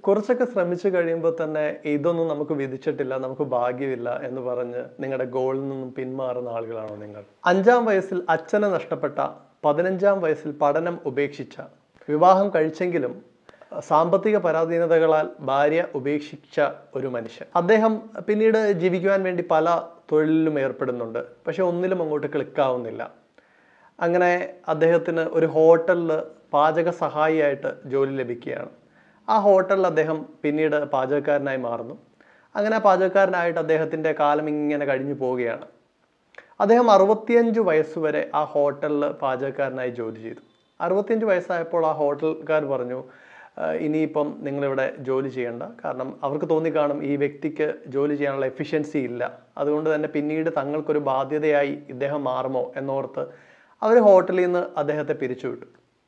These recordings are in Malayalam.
കുറച്ചൊക്കെ ശ്രമിച്ചു കഴിയുമ്പോൾ തന്നെ ഇതൊന്നും നമുക്ക് വിധിച്ചിട്ടില്ല നമുക്ക് ഭാഗ്യമില്ല എന്ന് പറഞ്ഞ് നിങ്ങളുടെ ഗോളിൽ നിന്നും പിന്മാറുന്ന ആളുകളാണോ നിങ്ങൾ അഞ്ചാം വയസ്സിൽ അച്ഛനെ നഷ്ടപ്പെട്ട പതിനഞ്ചാം വയസ്സിൽ പഠനം ഉപേക്ഷിച്ച വിവാഹം കഴിച്ചെങ്കിലും സാമ്പത്തിക പരാധീനതകളാൽ ഭാര്യ ഉപേക്ഷിച്ച ഒരു മനുഷ്യൻ അദ്ദേഹം പിന്നീട് ജീവിക്കുവാൻ വേണ്ടി പല തൊഴിലിലും ഏർപ്പെടുന്നുണ്ട് പക്ഷെ ഒന്നിലും അങ്ങോട്ട് ക്ലിക്കാവുന്നില്ല അങ്ങനെ അദ്ദേഹത്തിന് ഒരു ഹോട്ടലിൽ പാചക സഹായിയായിട്ട് ജോലി ലഭിക്കുകയാണ് ആ ഹോട്ടലിൽ അദ്ദേഹം പിന്നീട് പാചകക്കാരനായി മാറുന്നു അങ്ങനെ ആ പാചകക്കാരനായിട്ട് അദ്ദേഹത്തിൻ്റെ കാലം ഇങ്ങനെ കഴിഞ്ഞു പോവുകയാണ് അദ്ദേഹം അറുപത്തിയഞ്ച് വയസ്സ് വരെ ആ ഹോട്ടലിൽ പാചകക്കാരനായി ജോലി ചെയ്തു അറുപത്തിയഞ്ച് വയസ്സായപ്പോൾ ആ ഹോട്ടൽക്കാർ പറഞ്ഞു "ആഹ് ഇനിയിപ്പം നിങ്ങളിവിടെ ജോലി ചെയ്യണ്ട കാരണം അവർക്ക് തോന്നിക്കാണും ഈ വ്യക്തിക്ക് ജോലി ചെയ്യാനുള്ള എഫിഷ്യൻസി ഇല്ല അതുകൊണ്ട് തന്നെ പിന്നീട് തങ്ങൾക്കൊരു ബാധ്യതയായി ഇദ്ദേഹം മാറുമോ എന്നോർത്ത് അവർ ഹോട്ടലിൽ നിന്ന് അദ്ദേഹത്തെ പിരിച്ചുവിട്ടു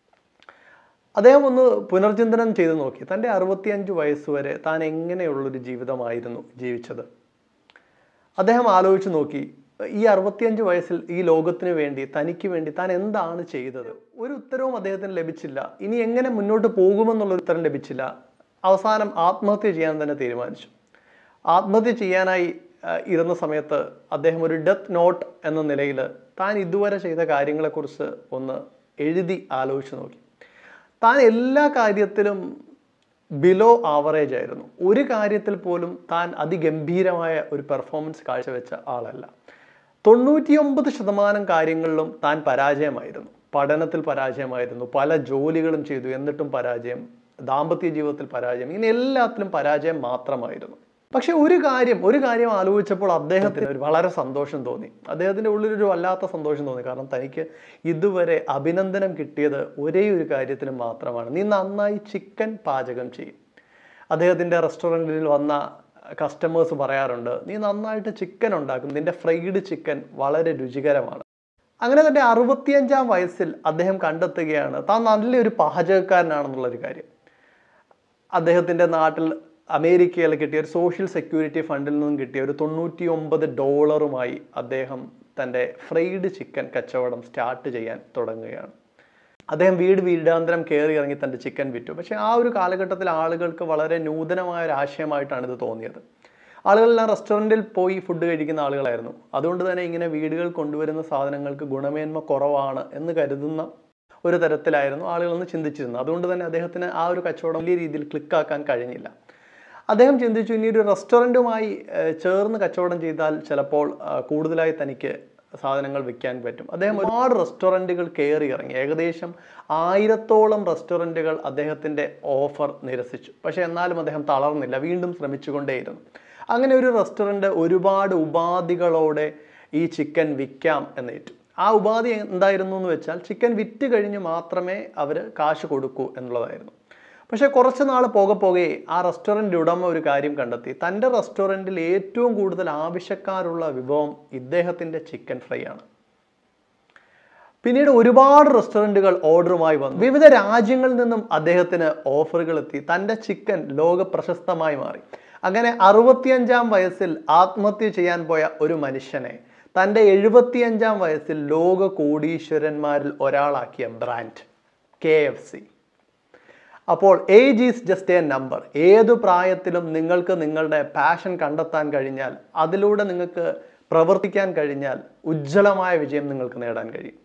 അദ്ദേഹം ഒന്ന് പുനർചിന്തനം ചെയ്തു നോക്കി തൻ്റെ അറുപത്തിയഞ്ച് വയസ്സ് വരെ താൻ എങ്ങനെയുള്ളൊരു ജീവിതമായിരുന്നു ജീവിച്ചത് അദ്ദേഹം ആലോചിച്ച് നോക്കി ഈ അറുപത്തിയഞ്ച് വയസ്സിൽ ഈ ലോകത്തിന് വേണ്ടി തനിക്ക് വേണ്ടി താൻ എന്താണ് ചെയ്തത് ഒരു ഉത്തരവും അദ്ദേഹത്തിന് ലഭിച്ചില്ല ഇനി എങ്ങനെ മുന്നോട്ട് പോകുമെന്നുള്ളൊരു ഉത്തരം ലഭിച്ചില്ല അവസാനം ആത്മഹത്യ ചെയ്യാൻ തന്നെ തീരുമാനിച്ചു ആത്മഹത്യ ചെയ്യാനായി ആ, ഇരുന്ന സമയത്ത് അദ്ദേഹം ഒരു ഡെത്ത് നോട്ട് എന്ന നിലയിൽ താൻ ഇതുവരെ ചെയ്ത കാര്യങ്ങളെക്കുറിച്ച് ഒന്ന് എഴുതി ആലോചിച്ച് നോക്കി താൻ എല്ലാ കാര്യത്തിലും ബിലോ ആവറേജ് ആയിരുന്നു ഒരു കാര്യത്തിൽ പോലും താൻ അതിഗംഭീരമായ ഒരു പെർഫോമൻസ് കാഴ്ചവെച്ച ആളല്ല തൊണ്ണൂറ്റിയൊമ്പത് ശതമാനം കാര്യങ്ങളിലും താൻ പരാജയമായിരുന്നു പഠനത്തിൽ പരാജയമായിരുന്നു പല ജോലികളും ചെയ്തു എന്നിട്ടും പരാജയം ദാമ്പത്യ ജീവിതത്തിൽ പരാജയം ഇങ്ങനെ എല്ലാത്തിലും പരാജയം മാത്രമായിരുന്നു പക്ഷെ ഒരു കാര്യം ഒരു കാര്യം ആലോചിച്ചപ്പോൾ അദ്ദേഹത്തിന് ഒരു വളരെ സന്തോഷം തോന്നി അദ്ദേഹത്തിന്റെ ഉള്ളിൽ ഒരു വല്ലാത്ത സന്തോഷം തോന്നി കാരണം തനിക്ക് ഇതുവരെ അഭിനന്ദനം കിട്ടിയത് ഒരേ ഒരു കാര്യത്തിന് മാത്രമാണ് നീ നന്നായി ചിക്കൻ പാചകം ചെയ്യും അദ്ദേഹത്തിന്റെ റെസ്റ്റോറൻറ്റിൽ വന്ന കസ്റ്റമേഴ്സ് പറയാറുണ്ട് നീ നന്നായിട്ട് ചിക്കൻ ഉണ്ടാക്കും നിന്റെ ഫ്രൈഡ് ചിക്കൻ വളരെ രുചികരമാണ് അങ്ങനെ തന്റെ അറുപത്തിയഞ്ചാം വയസ്സിൽ അദ്ദേഹം കണ്ടെത്തുകയാണ് താൻ നല്ലൊരു പാചകക്കാരനാണെന്നുള്ളൊരു കാര്യം അദ്ദേഹത്തിൻ്റെ നാട്ടിൽ അമേരിക്കയിൽ കിട്ടിയ ഒരു സോഷ്യൽ സെക്യൂരിറ്റി ഫണ്ടിൽ നിന്നും കിട്ടിയ ഒരു തൊണ്ണൂറ്റി ഒമ്പത് ഡോളറുമായി അദ്ദേഹം തൻ്റെ ഫ്രൈഡ് ചിക്കൻ കച്ചവടം സ്റ്റാർട്ട് ചെയ്യാൻ തുടങ്ങുകയാണ് അദ്ദേഹം വീട് വീടാന്തരം കയറി ഇറങ്ങി തൻ്റെ ചിക്കൻ വിറ്റു പക്ഷേ ആ ഒരു കാലഘട്ടത്തിൽ ആളുകൾക്ക് വളരെ നൂതനമായ ഒരു ആശയമായിട്ടാണ് ഇത് തോന്നിയത് ആളുകളെല്ലാം റെസ്റ്റോറൻറ്റിൽ പോയി ഫുഡ് കഴിക്കുന്ന ആളുകളായിരുന്നു അതുകൊണ്ട് തന്നെ ഇങ്ങനെ വീടുകൾ കൊണ്ടുവരുന്ന സാധനങ്ങൾക്ക് ഗുണമേന്മ കുറവാണ് എന്ന് കരുതുന്ന ഒരു തരത്തിലായിരുന്നു ആളുകളെന്ന് ചിന്തിച്ചിരുന്നത് അതുകൊണ്ട് തന്നെ അദ്ദേഹത്തിന് ആ ഒരു കച്ചവടം വലിയ രീതിയിൽ ക്ലിക്കാക്കാൻ കഴിഞ്ഞില്ല അദ്ദേഹം ചിന്തിച്ചു ഇനി ഒരു റെസ്റ്റോറൻറ്റുമായി ഏഹ്, ചേർന്ന് കച്ചവടം ചെയ്താൽ ചിലപ്പോൾ ആ, കൂടുതലായി തനിക്ക് സാധനങ്ങൾ വിൽക്കാൻ പറ്റും അദ്ദേഹം ഒരുപാട് റെസ്റ്റോറൻറ്റുകൾ കയറി ഇറങ്ങി ഏകദേശം ആയിരത്തോളം റെസ്റ്റോറൻറ്റുകൾ അദ്ദേഹത്തിൻ്റെ ഓഫർ നിരസിച്ചു പക്ഷേ എന്നാലും അദ്ദേഹം തളർന്നില്ല വീണ്ടും ശ്രമിച്ചുകൊണ്ടേയിരുന്നു അങ്ങനെ ഒരു റെസ്റ്റോറൻറ്റ് ഒരുപാട് ഉപാധികളോടെ ഈ ചിക്കൻ വിൽക്കാം എന്നേറ്റു ആ ഉപാധി എന്തായിരുന്നു എന്ന് വെച്ചാൽ ചിക്കൻ വിറ്റ് കഴിഞ്ഞ് മാത്രമേ അവർ കാശ് കൊടുക്കൂ എന്നുള്ളതായിരുന്നു പക്ഷേ കുറച്ച് നാൾ പോകെ പോകെ ആ റെസ്റ്റോറൻറ്റ് ഉടമ ഒരു കാര്യം കണ്ടെത്തി തൻ്റെ റെസ്റ്റോറൻറ്റിൽ ഏറ്റവും കൂടുതൽ ആവശ്യക്കാരുള്ള വിഭവം ഇദ്ദേഹത്തിൻ്റെ ചിക്കൻ ഫ്രൈ ആണ് പിന്നീട് ഒരുപാട് റെസ്റ്റോറൻറ്റുകൾ ഓർഡറുമായി വന്നു വിവിധ രാജ്യങ്ങളിൽ നിന്നും അദ്ദേഹത്തിന് ഓഫറുകൾ എത്തി തൻ്റെ ചിക്കൻ ലോക പ്രശസ്തമായി മാറി അങ്ങനെ അറുപത്തിയഞ്ചാം വയസ്സിൽ ആത്മഹത്യ ചെയ്യാൻ പോയ ഒരു മനുഷ്യനെ തൻ്റെ എഴുപത്തിയഞ്ചാം വയസ്സിൽ ലോക കോടീശ്വരന്മാരിൽ ഒരാളാക്കിയ ബ്രാൻഡ് കെ എഫ് സി അപ്പോൾ age is just a number ഏതു പ്രായത്തിലും നിങ്ങൾക്ക് നിങ്ങളുടെ പാഷൻ കണ്ടെത്താൻ കഴിഞ്ഞാൽ അതിലൂടെ നിങ്ങൾക്ക് പ്രവർത്തിക്കാൻ കഴിഞ്ഞാൽ ഉജ്ജ്വലമായ വിജയം നിങ്ങൾക്ക് നേടാൻ കഴിയും